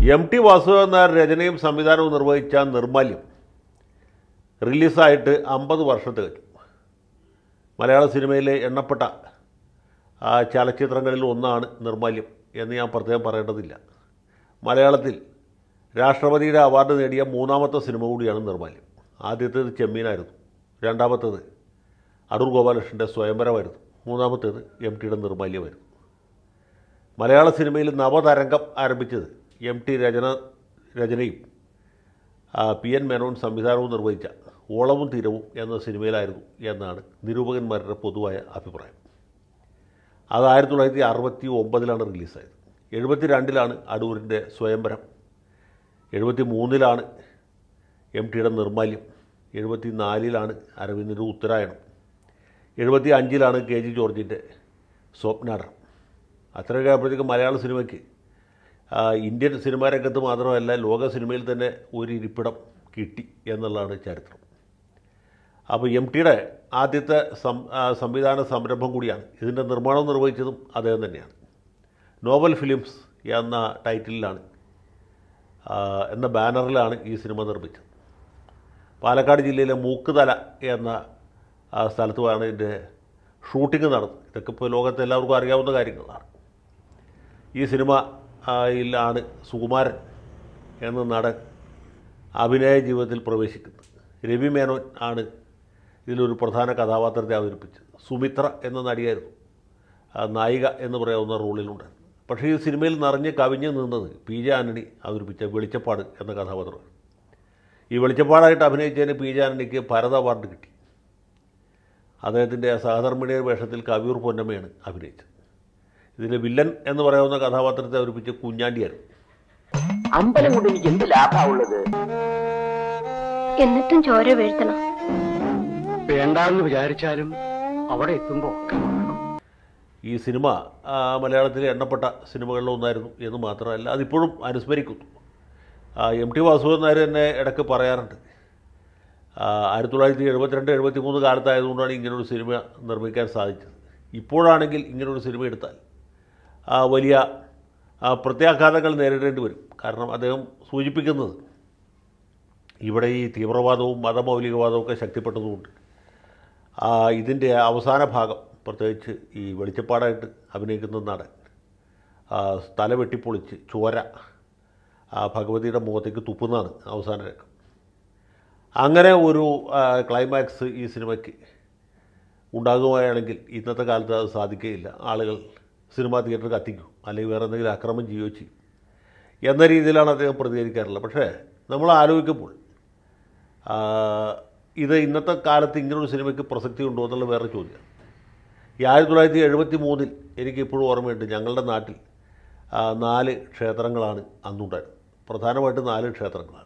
M T Vasudevan Nair രചനയും സംവിധാനവും നിർവഹിച്ച നിർമാല്യം റിലീസായിട്ട് അമ്പത് വർഷം തികച്ചു മലയാള സിനിമയിലെ എണ്ണപ്പെട്ട ആ, ചലച്ചിത്രങ്ങളിൽ ഒന്നാണ് നിർമാല്യം എന്ന് ഞാൻ പ്രത്യേകം പറയേണ്ടതില്ല മലയാളത്തിൽ രാഷ്ട്രപതിയുടെ അവാർഡ് നേടിയ മൂന്നാമത്തെ സിനിമ കൂടിയാണ് നിർമാല്യം ആദ്യത്തേത് ചെമ്മീനായിരുന്നു രണ്ടാമത്തേത് അടൂർ ഗോപാലകൃഷ്ണൻ്റെ സ്വയംവരമായിരുന്നു മൂന്നാമത്തേത് എം ടിയുടെ നിർമാല്യമായിരുന്നു മലയാള സിനിമയിൽ നവതരംഗം ആരംഭിച്ചത് എം ടി രചന രചനയും ആ, പി എൻ മേനോൻ സംവിധാനവും നിർവഹിച്ച ഓളവും തീരവും എന്ന സിനിമയിലായിരുന്നു എന്നാണ് നിരൂപകന്മാരുടെ പൊതുവായ അഭിപ്രായം അത് ആയിരത്തി തൊള്ളായിരത്തി അറുപത്തി ഒമ്പതിലാണ് റിലീസായത് എഴുപത്തി രണ്ടിലാണ് അടൂരിൻ്റെ സ്വയംവരം എഴുപത്തി മൂന്നിലാണ് എം ടിയുടെ നിർമാല്യം എഴുപത്തി നാലിലാണ് അരവിന്ദിൻ്റെ ഉത്തരായണം എഴുപത്തി അഞ്ചിലാണ് കെ ജി ജോർജിൻ്റെ സ്വപ്നാടം അത്രയൊക്കെ ആയപ്പോഴത്തേക്കും മലയാള സിനിമയ്ക്ക് ആ, ഇന്ത്യൻ സിനിമാ രംഗത്ത് മാത്രമല്ല ലോക സിനിമയിൽ തന്നെ ഒരു ഇരിപ്പിടം കിട്ടി എന്നുള്ളതാണ് ചരിത്രം അപ്പോൾ എം ടിയുടെ ആദ്യത്തെ സം ആ, സംവിധാന സംരംഭം കൂടിയാണ് ഇതിൻ്റെ നിർമ്മാണം നിർവഹിച്ചതും അദ്ദേഹം തന്നെയാണ് നോവൽ ഫിലിംസ് എന്ന ടൈറ്റിലാണ് ആ, എന്ന ബാനറിലാണ് ഈ സിനിമ നിർമ്മിച്ചത് പാലക്കാട് ജില്ലയിലെ മൂക്കുതല എന്ന ആ സ്ഥലത്തുമാണ് ഇതിൻ്റെ ഷൂട്ടിംഗ് നടന്നത് ഇതൊക്കെ ഇപ്പോൾ ലോകത്ത് എല്ലാവർക്കും അറിയാവുന്ന കാര്യങ്ങളാണ് ഈ സിനിമ ആ, യിലാണ് സുകുമാരൻ എന്ന നടൻ അഭിനയ ജീവിതത്തിൽ പ്രവേശിക്കുന്നത് രവി മേനോൻ ആണ് ഇതിലൊരു പ്രധാന കഥാപാത്രത്തെ അവതരിപ്പിച്ചത് സുമിത്ര എന്ന നടിയായിരുന്നു ആ, നായിക എന്ന് പറയാവുന്ന റോളിലുണ്ടായിരുന്നു പക്ഷേ ഈ സിനിമയിൽ നിറഞ്ഞ് കവിഞ്ഞ് നിന്നത് പി ജെ ആൻ്റണി അവതരിപ്പിച്ച വെളിച്ചപ്പാട് എന്ന കഥാപാത്രമാണ് ഈ വെളിച്ചപ്പാടായിട്ട് അഭിനയിച്ചതിന് പി ജെ ആൻ്റണിക്ക് ഭരത അവാർഡ് കിട്ടി അദ്ദേഹത്തിൻ്റെ സഹധർമ്മിണിയുടെ വേഷത്തിൽ കവിയൂർ പൊന്നമ്മയാണ് അഭിനയിച്ചത് ഇതിലെ വില്ലൻ എന്ന് പറയാവുന്ന കഥാപാത്രത്തെ അവതരിപ്പിച്ച കുഞ്ഞാണ്ടിയായിരുന്നു അമ്പലം കൊണ്ട് എനിക്ക് എന്ത് ലാഭമുള്ളത് എന്നിട്ടും ചോര വീഴ്ത്തണം വേണ്ടാന്ന് വിചാരിച്ചാലും അവിടെ എത്തുമ്പോ ഈ സിനിമ ആ, മലയാളത്തിലെ എണ്ണപ്പെട്ട സിനിമകളിലൊന്നായിരുന്നു എന്ന് മാത്രമല്ല അതിപ്പോഴും അനുസ്മരിക്കുന്നു ആ, എം ടി വാസുദേവൻ നായർ തന്നെ ഇടയ്ക്ക് പറയാറുണ്ട് ആ, ആയിരത്തി തൊള്ളായിരത്തി എഴുപത്തിരണ്ട് എഴുപത്തി മൂന്ന് കാലത്തായതുകൊണ്ടാണ് ഇങ്ങനൊരു സിനിമ നിർമ്മിക്കാൻ സാധിച്ചത് ഇപ്പോഴാണെങ്കിൽ ഇങ്ങനൊരു സിനിമ എടുത്താൽ ആ, വലിയ ആ, പ്രത്യാഘാതങ്ങൾ നേരിടേണ്ടി വരും കാരണം അദ്ദേഹം സൂചിപ്പിക്കുന്നത് ഇവിടെ ഈ തീവ്രവാദവും മതമൗലികവാദവും ഒക്കെ ശക്തിപ്പെട്ടതുകൊണ്ട് ആ, ഇതിൻ്റെ അവസാന ഭാഗം പ്രത്യേകിച്ച് ഈ വെളിച്ചപ്പാടായിട്ട് അഭിനയിക്കുന്ന നടൻ ആ, തല വെട്ടിപ്പൊളിച്ച് ചോര ആ ഭഗവതിയുടെ മുഖത്തേക്ക് തുപ്പുന്നതാണ് അവസാന രംഗം അങ്ങനെ ഒരു ആ, ക്ലൈമാക്സ് ഈ സിനിമയ്ക്ക് ഉണ്ടാകുകയാണെങ്കിൽ ഇന്നത്തെ കാലത്ത് അത് സാധിക്കുകയില്ല ആളുകൾ സിനിമാ തിയേറ്റർ കത്തിക്കും അല്ലെങ്കിൽ വേറെ എന്തെങ്കിലും അക്രമം ചെയ്യുകയോ ചെയ്യും എന്ന രീതിയിലാണ് അദ്ദേഹം പ്രതികരിക്കാറുള്ളത് പക്ഷേ നമ്മൾ ആലോചിക്കുമ്പോൾ ആ, ഇത് ഇന്നത്തെ കാലത്ത് ഇങ്ങനൊരു സിനിമയ്ക്ക് പ്രസക്തി ഉണ്ടോ എന്നുള്ള വേറെ ചോദ്യം ഈ ആയിരത്തി തൊള്ളായിരത്തി എഴുപത്തി മൂന്നിൽ എനിക്ക് ഇപ്പോഴും ഓർമ്മയുണ്ട് ഞങ്ങളുടെ നാട്ടിൽ ആ, നാല് ക്ഷേത്രങ്ങളാണ് അന്നുണ്ടായിരുന്നത് പ്രധാനമായിട്ട് നാല് ക്ഷേത്രങ്ങളാണ്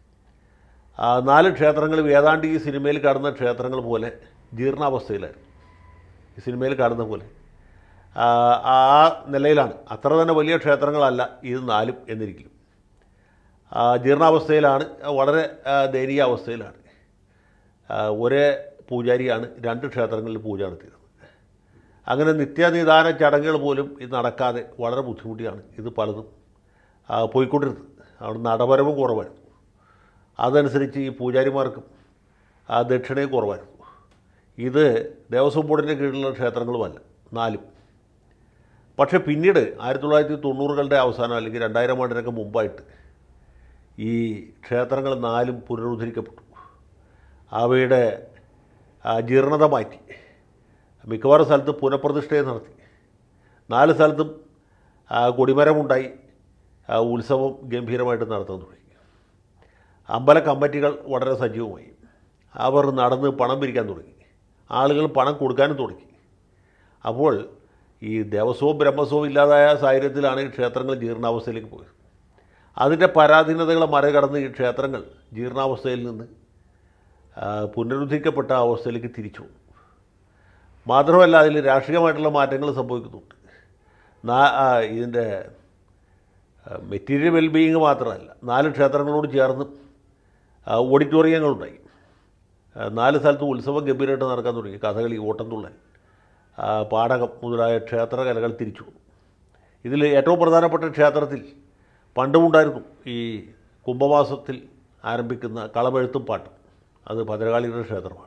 ആ നാല് ക്ഷേത്രങ്ങളും ഏതാണ്ട് ഈ സിനിമയിൽ കാണുന്ന ക്ഷേത്രങ്ങൾ പോലെ ജീർണാവസ്ഥയിലായിരുന്നു ഈ സിനിമയിൽ കാണുന്ന പോലെ ആ, ആ നിലയിലാണ് അത്ര തന്നെ വലിയ ക്ഷേത്രങ്ങളല്ല ഇത് നാലും എന്നിരിക്കും ആ, ജീർണാവസ്ഥയിലാണ് വളരെ ആ, ദയനീയ അവസ്ഥയിലാണ് ആ, ഒരേ പൂജാരിയാണ് രണ്ട് ക്ഷേത്രങ്ങളിൽ പൂജ നടത്തിയത് അങ്ങനെ നിത്യനിദാന ചടങ്ങുകൾ പോലും ഇത് നടക്കാതെ വളരെ ബുദ്ധിമുട്ടിയാണ് ഇത് പലതും ആ, പോയിക്കൊണ്ടിരുന്നത് അവിടെ നടപരവും കുറവായിരുന്നു അതനുസരിച്ച് ഈ പൂജാരിമാർക്കും ആ ദക്ഷിണയും കുറവായിരുന്നു ഇത് ദേവസ്വം ബോർഡിൻ്റെ കീഴിലുള്ള ക്ഷേത്രങ്ങളുമല്ല നാലും പക്ഷേ പിന്നീട് ആയിരത്തി തൊള്ളായിരത്തി തൊണ്ണൂറുകളുടെ അവസാനം അല്ലെങ്കിൽ രണ്ടായിരം ആണ്ടിനൊക്കെ മുമ്പായിട്ട് ഈ ക്ഷേത്രങ്ങൾ നാലും പുനരുദ്ധരിക്കപ്പെട്ടു അവയുടെ ആ, ജീർണത മാറ്റി മിക്കവാറും സ്ഥലത്ത് പുനഃപ്രതിഷ്ഠയും നടത്തി നാല് സ്ഥലത്തും ആ, കൊടിമരമുണ്ടായി ആ, ഉത്സവം ഗംഭീരമായിട്ട് നടത്താൻ തുടങ്ങി അമ്പല കമ്മിറ്റികൾ വളരെ സജീവമായി അവർ നടന്ന് പണം പിരിക്കാൻ തുടങ്ങി ആളുകൾ പണം കൊടുക്കാനും തുടങ്ങി അപ്പോൾ ഈ ദേവസ്വവും ബ്രഹ്മസ്വവും ഇല്ലാതായ സാഹചര്യത്തിലാണ് ഈ ക്ഷേത്രങ്ങൾ ജീർണാവസ്ഥയിലേക്ക് പോയത് അതിൻ്റെ പരാധീനതകളെ മറികടന്ന് ഈ ക്ഷേത്രങ്ങൾ ജീർണാവസ്ഥയിൽ നിന്ന് ആ, പുനരുദ്ധരിക്കപ്പെട്ട അവസ്ഥയിലേക്ക് തിരിച്ചു വന്നു. മാത്രമല്ല അതിൽ രാഷ്ട്രീയമായിട്ടുള്ള മാറ്റങ്ങൾ സംഭവിക്കുന്നുണ്ട് നാ- ആ, ഇതിൻ്റെ മെറ്റീരിയൽ വെൽബീയിങ് മാത്രമല്ല നാല് ക്ഷേത്രങ്ങളോട് ചേർന്ന് ആ, ഓഡിറ്റോറിയങ്ങളുണ്ടായി ആ, നാല് സ്ഥലത്ത് ഉത്സവം ഗംഭീരമായിട്ട് നടക്കാൻ തുടങ്ങി കഥകളി ഓട്ടംതുള്ളൽ ആ, പാടകം മുതലായ ക്ഷേത്രകലകൾ തിരിച്ചു വന്നു ഇതിൽ ഏറ്റവും പ്രധാനപ്പെട്ട ക്ഷേത്രത്തിൽ പണ്ടുമുണ്ടായിരുന്നു ഈ കുംഭമാസത്തിൽ ആരംഭിക്കുന്ന കളമെഴുത്തും പാട്ടും അത് ഭദ്രകാളിയുടെ ക്ഷേത്രമാണ്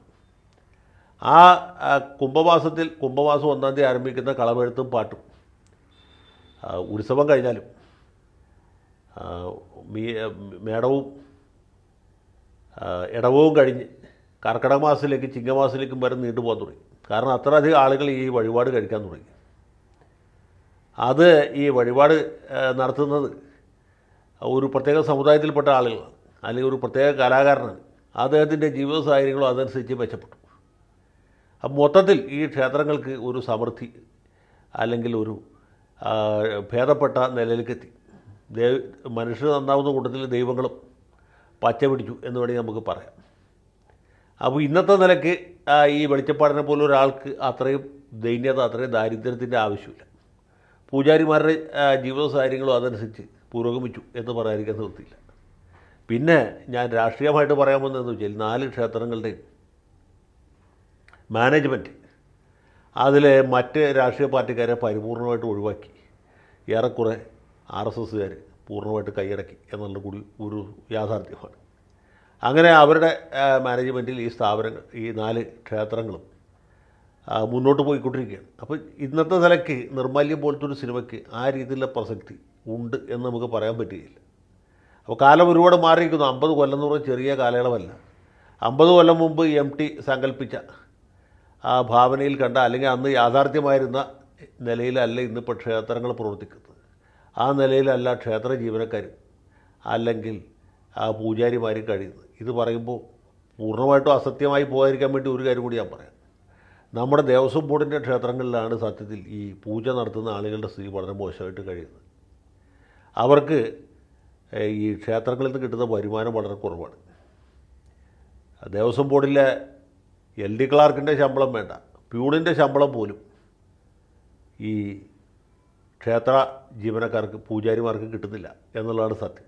ആ ആ, കുംഭമാസത്തിൽ കുംഭമാസം ഒന്നാം തീയതി ആരംഭിക്കുന്ന കളമെഴുത്തും പാട്ടും ആ, ഉത്സവം കഴിഞ്ഞാലും ആ, മീ- മേടവും ആ, ഇടവവും കഴിഞ്ഞ് കർക്കിടക മാസത്തിലേക്ക് ചിങ്ങമാസത്തിലേക്കും വരെ നീണ്ടുപോകാൻ തുടങ്ങി കാരണം അത്രയധികം ആളുകൾ ഈ വഴിപാട് കഴിക്കാൻ തുടങ്ങി അത് ഈ വഴിപാട് ആ, നടത്തുന്നത് ഒരു പ്രത്യേക സമുദായത്തിൽപ്പെട്ട ആളുകളാണ് അല്ലെങ്കിൽ ഒരു പ്രത്യേക കലാകാരനാണ് അദ്ദേഹത്തിൻ്റെ ജീവിത സാഹചര്യങ്ങളും അതനുസരിച്ച് മെച്ചപ്പെട്ടു അപ്പം മൊത്തത്തിൽ ഈ ക്ഷേത്രങ്ങൾക്ക് ഒരു സമൃദ്ധി അല്ലെങ്കിൽ ഒരു ആ, ഭേദപ്പെട്ട നിലയിലേക്ക് എത്തി ദൈവ മനുഷ്യർ നന്നാവുന്ന കൂട്ടത്തിൽ ദൈവങ്ങളും പച്ച പിടിച്ചു എന്ന് വേണമെങ്കിൽ നമുക്ക് പറയാം അപ്പോൾ ഇന്നത്തെ നിലയ്ക്ക് ആ, ഈ വെളിച്ചപ്പാടിനെ പോലെ ഒരാൾക്ക് അത്രയും ദൈന്യത അത്രയും ദാരിദ്ര്യത്തിൻ്റെ ആവശ്യമില്ല പൂജാരിമാരുടെ ആ, ജീവിത സാഹചര്യങ്ങളും അതനുസരിച്ച് പുരോഗമിച്ചു എന്ന് പറയാതിരിക്കാൻ നിർത്തിയില്ല പിന്നെ ഞാൻ രാഷ്ട്രീയമായിട്ട് പറയാൻ വന്നതെന്ന് വെച്ചാൽ നാല് ക്ഷേത്രങ്ങളുടെയും മാനേജ്മെൻറ്റ് അതിലെ മറ്റ് രാഷ്ട്രീയ പാർട്ടിക്കാരെ പരിപൂർണമായിട്ട് ഒഴിവാക്കി ഏറെക്കുറെ ആർ എസ് എസ്സുകാർ പൂർണ്ണമായിട്ട് കൈയടക്കി എന്നുള്ള കൂടി ഒരു യാഥാർത്ഥ്യമാണ് അങ്ങനെ അവരുടെ ആ, മാനേജ്മെൻറ്റിൽ ഈ സ്ഥാപനങ്ങൾ ഈ നാല് ക്ഷേത്രങ്ങളും ആ, മുന്നോട്ട് പോയിക്കൊണ്ടിരിക്കുകയാണ് അപ്പോൾ ഇന്നത്തെ നിലയ്ക്ക് നിർമാല്യം പോലത്തെ ഒരു സിനിമയ്ക്ക് ആ രീതിയിലുള്ള പ്രസക്തി ഉണ്ട് എന്ന് നമുക്ക് പറയാൻ പറ്റുകയില്ല അപ്പോൾ കാലം ഒരുപാട് മാറിയിരിക്കുന്നു അമ്പത് കൊല്ലം എന്ന് പറഞ്ഞാൽ ചെറിയ കാലയളവല്ല അമ്പത് കൊല്ലം മുമ്പ് എം ടി സങ്കല്പിച്ച ആ ഭാവനയിൽ കണ്ട അല്ലെങ്കിൽ അന്ന് യാഥാർത്ഥ്യമായിരുന്ന നിലയിലല്ല ഇന്നിപ്പോൾ ക്ഷേത്രങ്ങൾ പ്രവർത്തിക്കുന്നത് ആ നിലയിലല്ല ക്ഷേത്ര ജീവനക്കാർ അല്ലെങ്കിൽ ആ പൂജാരിമാർ കഴിയുന്നത് ഇത് പറയുമ്പോൾ പൂർണ്ണമായിട്ടും അസത്യമായി പോകാതിരിക്കാൻ വേണ്ടി ഒരു കാര്യം കൂടി ഞാൻ പറയാം നമ്മുടെ ദേവസ്വം ബോർഡിൻ്റെ ക്ഷേത്രങ്ങളിലാണ് സത്യത്തിൽ ഈ പൂജ നടത്തുന്ന ആളുകളുടെ സ്ഥിതി വളരെ മോശമായിട്ട് കഴിയുന്നത് അവർക്ക് ഏഹ്, ഈ ക്ഷേത്രങ്ങളിൽ നിന്ന് കിട്ടുന്ന വരുമാനം വളരെ കുറവാണ് ദേവസ്വം ബോർഡിലെ എൽ ഡി ക്ലാർക്കിൻ്റെ ശമ്പളം വേണ്ട പ്യൂണിൻ്റെ ശമ്പളം പോലും ഈ ക്ഷേത്ര ജീവനക്കാർക്ക് പൂജാരിമാർക്ക് കിട്ടുന്നില്ല എന്നുള്ളതാണ് സത്യം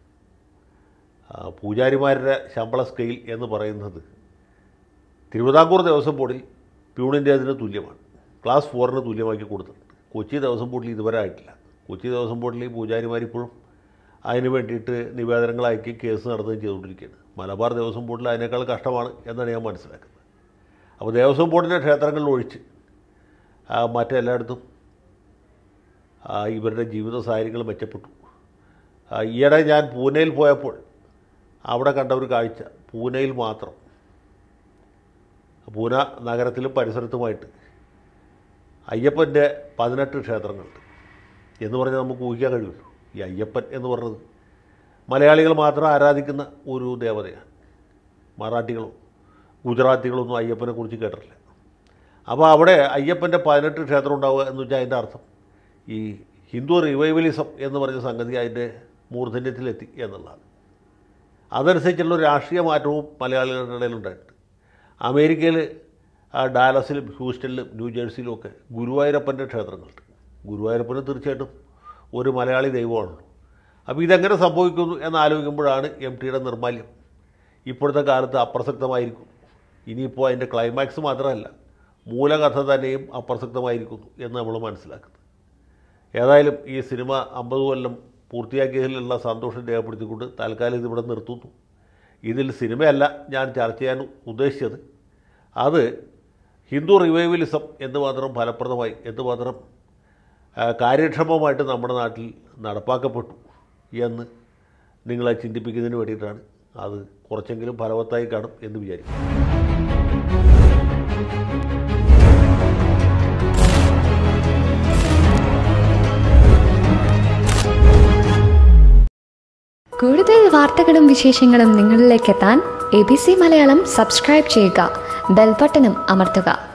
ആ, പൂജാരിമാരുടെ ശമ്പള സ്കെയിൽ എന്ന് പറയുന്നത് തിരുവിതാംകൂർ ദേവസ്വം ബോർഡിൽ പ്യൂണിൻ്റേതിന് തുല്യമാണ് ക്ലാസ് ഫോറിന് തുല്യമാക്കി കൊടുത്തിട്ടുണ്ട് കൊച്ചി ദേവസ്വം ബോർഡിൽ ഇതുവരെ ആയിട്ടില്ല കൊച്ചി ദേവസ്വം ബോർഡിൽ ഈ പൂജാരിമാർ ഇപ്പോഴും അതിന് വേണ്ടിയിട്ട് നിവേദനങ്ങൾ അയക്കുകയും കേസ് നടത്തുകയും ചെയ്തുകൊണ്ടിരിക്കുകയാണ് മലബാർ ദേവസ്വം ബോർഡിൽ അതിനേക്കാൾ കഷ്ടമാണ് എന്നാണ് ഞാൻ മനസ്സിലാക്കുന്നത് അപ്പോൾ ദേവസ്വം ബോർഡിൻ്റെ ക്ഷേത്രങ്ങളിൽ ഒഴിച്ച് ആ, മറ്റെല്ലായിടത്തും ആ, ഇവരുടെ ജീവിത സാഹചര്യങ്ങൾ മെച്ചപ്പെട്ടു ആ, ഈയിടെ ഞാൻ പൂനെയിൽ പോയപ്പോൾ അവിടെ കണ്ട ഒരു കാഴ്ച പൂനെയിൽ മാത്രം പൂന നഗരത്തിലും പരിസരത്തുമായിട്ട് അയ്യപ്പൻ്റെ പതിനെട്ട് ക്ഷേത്രങ്ങളുണ്ട് എന്ന് പറഞ്ഞാൽ നമുക്ക് ഊഹിക്കാൻ കഴിയുമല്ലോ ഈ അയ്യപ്പൻ എന്ന് പറഞ്ഞത് മലയാളികൾ മാത്രം ആരാധിക്കുന്ന ഒരു ദേവതയാണ് മറാഠികളോ ഗുജറാത്തികളോ ഒന്നും അയ്യപ്പനെ കുറിച്ച് കേട്ടിട്ടില്ല അപ്പോൾ അവിടെ അയ്യപ്പൻ്റെ പതിനെട്ട് ക്ഷേത്രം ഉണ്ടാവുക എന്ന് വെച്ചാൽ അതിൻ്റെ അർത്ഥം ഈ ഹിന്ദു റിവൈവലിസം എന്ന് പറഞ്ഞ സംഗതി അതിൻ്റെ മൂർധന്യത്തിലെത്തി എന്നുള്ളതാണ് അതനുസരിച്ചുള്ള ഒരു രാഷ്ട്രീയ മാറ്റവും മലയാളികളുടെ ഇടയിലുണ്ടായിട്ടുണ്ട് അമേരിക്കയിൽ ആ ഡാലസിലും ഹ്യൂസ്റ്റണിലും ന്യൂജേഴ്സിയിലും ഒക്കെ ഗുരുവായൂരപ്പൻ്റെ ക്ഷേത്രങ്ങളുണ്ട് ഗുരുവായൂരപ്പന് തീർച്ചയായിട്ടും ഒരു മലയാളി ദൈവമാണല്ലോ അപ്പോൾ ഇതെങ്ങനെ സംഭവിക്കുന്നു എന്ന് ആലോചിക്കുമ്പോഴാണ് എം ടിയുടെ നിർമാല്യം ഇപ്പോഴത്തെ കാലത്ത് അപ്രസക്തമായിരിക്കും ഇനിയിപ്പോൾ അതിൻ്റെ ക്ലൈമാക്സ് മാത്രമല്ല മൂലകഥ തന്നെയും അപ്രസക്തമായിരിക്കുന്നു എന്ന് നമ്മൾ മനസ്സിലാക്കുന്നത് ഏതായാലും ഈ സിനിമ അമ്പത് കൊല്ലം പൂർത്തിയാക്കിയതിലുള്ള സന്തോഷം രേഖപ്പെടുത്തിക്കൊണ്ട് തൽക്കാലം ഇതിവിടെ നിർത്തുന്നു ഇതിൽ സിനിമയല്ല ഞാൻ ചർച്ച ചെയ്യാൻ ഉദ്ദേശിച്ചത് അത് ഹിന്ദു റിവൈവലിസം എന്തുമാത്രം ഫലപ്രദമായി എന്തുമാത്രം ആ, കാര്യക്ഷമമായിട്ട് നമ്മുടെ നാട്ടിൽ നടപ്പാക്കപ്പെട്ടു എന്ന് നിങ്ങളെ ചിന്തിപ്പിക്കുന്നതിന് വേണ്ടിയിട്ടാണ് അത് കുറച്ചെങ്കിലും ഫലവത്തായി കാണും എന്ന് വിചാരിക്കും കൂടുതൽ വാർത്തകളും വിശേഷങ്ങളും നിങ്ങളിലേക്ക് എത്താൻ A B C Malayalam subscribe ചെയ്യുക ബെൽബട്ടനും അമർത്തുക